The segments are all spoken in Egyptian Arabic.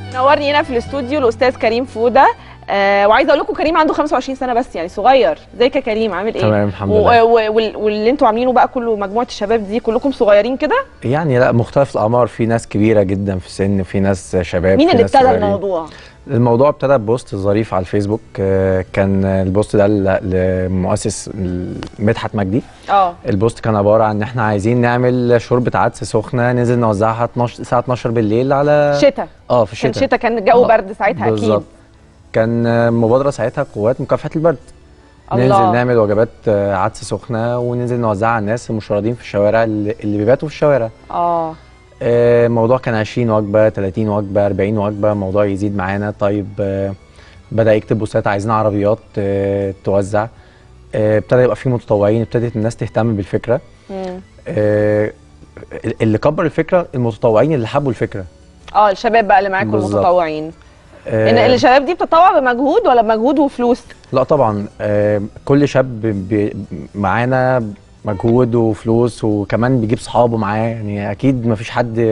نورني هنا في الاستوديو الاستاذ كريم فوده آه وعايزه اقول لكم كريم عنده 25 سنه بس يعني صغير ازيك يا كريم عامل ايه تمام، الحمد و- لله. و- وال- واللي انتوا عاملينه بقى كله مجموعه الشباب دي كلكم صغيرين كده يعني لا مختلف الاعمار في ناس كبيره جدا في السن في ناس شباب مين في اللي ناس ابتدى صغيرين. الموضوع الموضوع ابتدى ببوست ظريف على الفيسبوك آه، كان البوست ده ل- لمؤسس مدحت مجدي اه البوست كان عباره عن ان احنا عايزين نعمل شوربه عدس سخنه ننزل نوزعها 12 الساعه 12 بالليل على شتاء اه في كان الشتاء شتاء كان الجو آه، برد ساعتها بالظبط اكيد كان آه، مبادره ساعتها قوات مكافحه البرد الله. ننزل نعمل وجبات آه، عدس سخنه وننزل نوزعها على الناس المشردين في الشوارع اللي اللي بيباتوا في الشوارع اه آه، الموضوع كان 20 وجبه 30 وجبه 40 وجبه الموضوع يزيد معانا طيب آه، بدا يكتب بوستات عايزين عربيات آه، توزع آه، ابتدى يبقى في متطوعين ابتدت الناس تهتم بالفكره مم. آه، اللي كبر الفكره المتطوعين اللي حبوا الفكره اه الشباب بقى اللي معاكم بالظبط. المتطوعين آه، ان الشباب دي بتتطوع بمجهود ولا بمجهود وفلوس لا طبعا آه، كل شاب بي- معانا مجهود وفلوس وكمان بيجيب صحابه معاه يعني اكيد ما فيش حد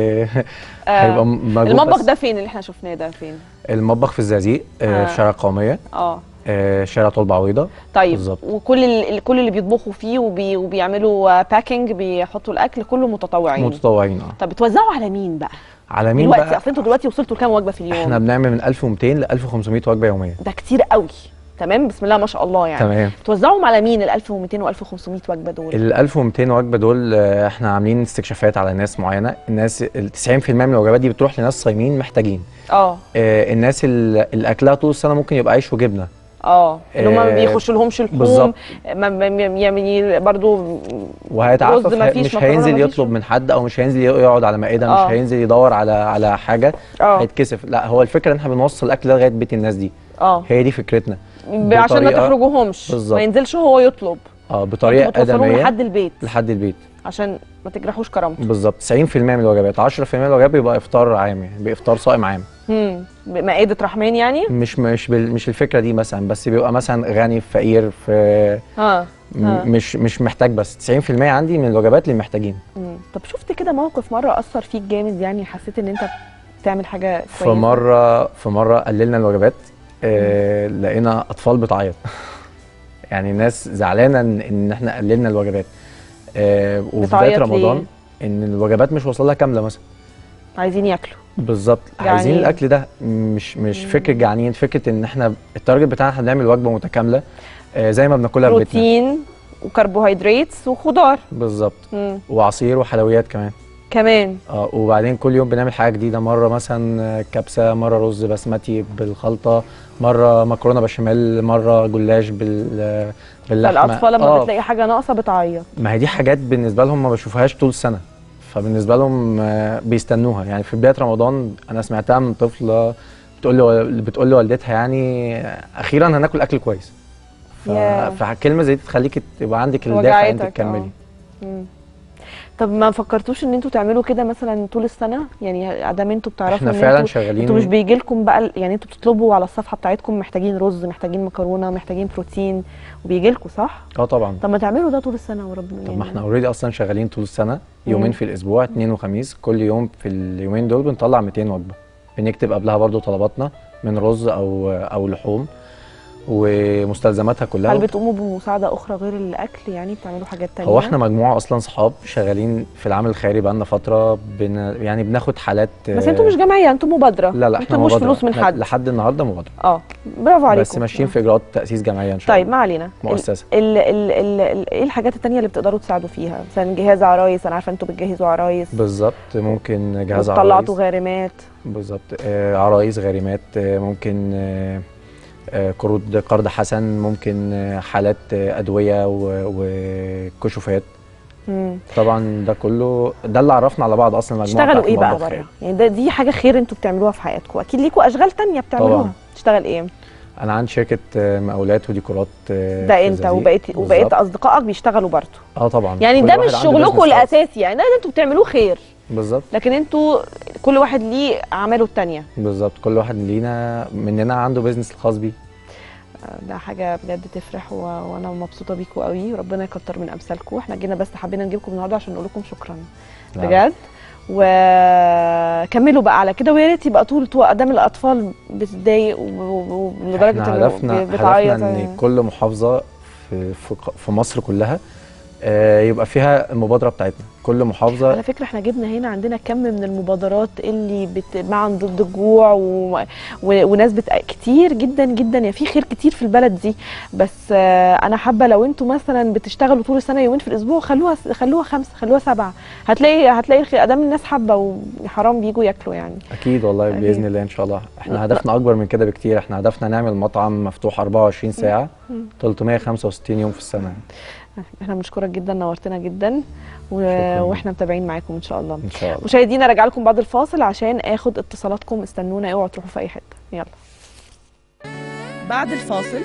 هيبقى مجهود المطبخ بس. ده فين اللي احنا شفناه ده فين المطبخ في الزقازيق آه، آه. في شارع القوميه اه آه، شارع طلبة عويضة طيب بالظبط. وكل ال- كل اللي بيطبخوا فيه وبي وبيعملوا باكينج بيحطوا الاكل كله متطوعين متطوعين اه طب بتوزعوا على مين بقى على مين دلوقتي بقى اصل انتوا دلوقتي وصلتوا لكام وجبه في اليوم احنا بنعمل من 1200 ل 1500 وجبه يوميا ده كتير قوي تمام بسم الله ما شاء الله يعني تمام توزعهم على مين ال 1200 و 1500 وجبه دول ال 1200 وجبه دول آه، احنا عاملين استكشافات على ناس معينه الناس ال 90% من الوجبات دي بتروح لناس صايمين محتاجين اه آه، الناس ال- اللي اكلها طول السنه ممكن يبقى عيش وجبنه اه اللي هم ما آه، بيخشوا لهمش لحوم بالظبط. ما- ما- ما- يعني برضو وهيتعفف رز مفيش، مش مكرونة هينزل مفيش. يطلب من حد او مش هينزل يقعد على مائده آه. مش هينزل يدور على على حاجه اه هيتكسف لا هو الفكره ان احنا بنوصل الاكل ده لغايه بيت الناس دي اه هي دي فكرتنا عشان ما بطريقة- تحرجوهمش بالظبط. ما ينزلش هو يطلب اه بطريقه انتوا بتوصلوهم ادميه لحد البيت لحد البيت عشان ما تجرحوش كرامته بالظبط 90% من الوجبات 10% من الوجبات بيبقى افطار عام يعني بيبقى افطار صائم عام امم مائده رحمن يعني مش مش بال مش الفكره دي مثلا بس بيبقى مثلا غني فقير في اه م- آه. مش مش محتاج بس 90% عندي من الوجبات للمحتاجين مم. طب شفت كده موقف مره اثر فيك جامد يعني حسيت ان انت بتعمل حاجه في كويسه مره في مره قللنا الوجبات آه لقينا اطفال بتعيط يعني الناس زعلانه ان, إن احنا قللنا الوجبات آه وفي بدايه بتعيط رمضان ليه؟ ان الوجبات مش واصله لها كامله مثلا عايزين ياكلوا بالظبط جعانين. عايزين الاكل ده مش مش مم. فكره جعانين فكره ان احنا التارجت بتاعنا احنا بنعمل وجبه متكامله آه زي ما بناكلها في بيتنا بروتين وكربوهيدرات وخضار بالظبط مم. وعصير وحلويات كمان كمان اه وبعدين كل يوم بنعمل حاجه جديده مره مثلا آه، كبسه مره رز بسمتي بالخلطه مره مكرونه بشاميل مره جلاش بال آه، باللحمه فالاطفال لما آه، بتلاقي حاجه ناقصه بتعيط ما هي دي حاجات بالنسبه لهم ما بشوفهاش طول السنه فبالنسبه لهم آه، بيستنوها يعني في بدايه رمضان انا سمعتها من طفله بتقول لي بتقول لوالدتها يعني آه، اخيرا هناكل اكل كويس ف... ياه. فكلمه زي دي تخليك تبقى عندك الدافع انت وجعتك، تكملي آه. مم. طب ما فكرتوش ان انتوا تعملوا كده مثلا طول السنه يعني ادام انتوا بتعرفوا احنا ان فعلا انتوا شغالين انتوا مش بيجي لكم بقى ال- يعني انتوا بتطلبوا على الصفحه بتاعتكم محتاجين رز محتاجين مكرونه محتاجين بروتين وبيجي لكم صح اه طبعا طب ما تعملوا ده طول السنه ورب طب ما احنا اوريدي اصلا شغالين طول السنه يومين مم. في الاسبوع اثنين وخميس كل يوم في اليومين دول بنطلع 200 وجبه بنكتب قبلها برضو طلباتنا من رز او او لحوم ومستلزماتها كلها هل بتقوموا بمساعده اخرى غير الاكل يعني بتعملوا حاجات تانية هو احنا مجموعه اصلا صحاب شغالين في العمل الخيري بقالنا فتره بن يعني بناخد حالات بس انتوا مش جمعيه انتوا مبادره لا لا ما احنا بتطلبوش مبادرة. فلوس من احنا حد لحد النهارده مبادره اه برافو عليكم بس ماشيين في اجراءات تاسيس جمعيه ان شاء طيب الله ما علينا مؤسسه ال ال ال ال ايه الحاجات التانية اللي بتقدروا تساعدوا فيها مثلا جهاز عرايس انا عارفه انتوا بتجهزوا عرايس بالظبط ممكن جهاز طلعتوا عرايس غارمات بالظبط آه عرايس غارمات آه ممكن آه آه قروض قرض حسن ممكن آه حالات آه ادويه و- وكشوفات مم. طبعا ده كله ده اللي عرفنا على بعض اصلا المجموعه تشتغلوا بتاعت ايه بقى المطبخ بره يعني. يعني ده دي حاجه خير انتوا بتعملوها في حياتكم اكيد ليكوا اشغال تانية بتعملوها طبعاً. تشتغل ايه انا عندي شركه آه، مقاولات وديكورات آه، ده في انت الزقازيق. وبقيت وبقيت بالظبط. اصدقائك بيشتغلوا برضه اه طبعا يعني كل ده واحد مش عنده شغلكم business خاص. الاساسي يعني ده اللي انتوا بتعملوه خير بالظبط لكن انتوا كل واحد ليه اعماله التانية بالظبط كل واحد لينا مننا عنده بيزنس الخاص بيه ده حاجه بجد تفرح و... وانا مبسوطه بيكم قوي وربنا يكتر من امثالكم احنا جينا بس حبينا نجيبكم النهارده عشان نقول لكم شكرا لا. بجد وكملوا بقى على كده ويا ريت يبقى طول طول قدام الاطفال بتتضايق و- و- ولدرجه احنا انه هدفنا بتعيط هدفنا ان كل محافظه في في ق- في مصر كلها آه، يبقى فيها المبادره بتاعتنا كل محافظه على فكره احنا جبنا هنا عندنا كم من المبادرات اللي بت... معا ضد الجوع و... و... وناس بت... كتير جدا جدا يعني في خير كتير في البلد دي بس آه، انا حابه لو انتوا مثلا بتشتغلوا طول السنه يومين في الاسبوع خلوها خلوها خمسه خلوها سبعه هتلاقي هتلاقي الخير ادام الناس حابه وحرام بيجوا ياكلوا يعني اكيد والله أكيد. باذن الله ان شاء الله احنا هدفنا اكبر من كده بكتير احنا هدفنا نعمل مطعم مفتوح 24 ساعه مم. 365 يوم في السنه احنا بنشكرك جدا نورتنا جدا و... شكراً. واحنا متابعين معاكم ان شاء الله ان شاء الله مشاهدينا راجع لكم بعد الفاصل عشان اخد اتصالاتكم استنونا اوعوا تروحوا في اي حته يلا بعد الفاصل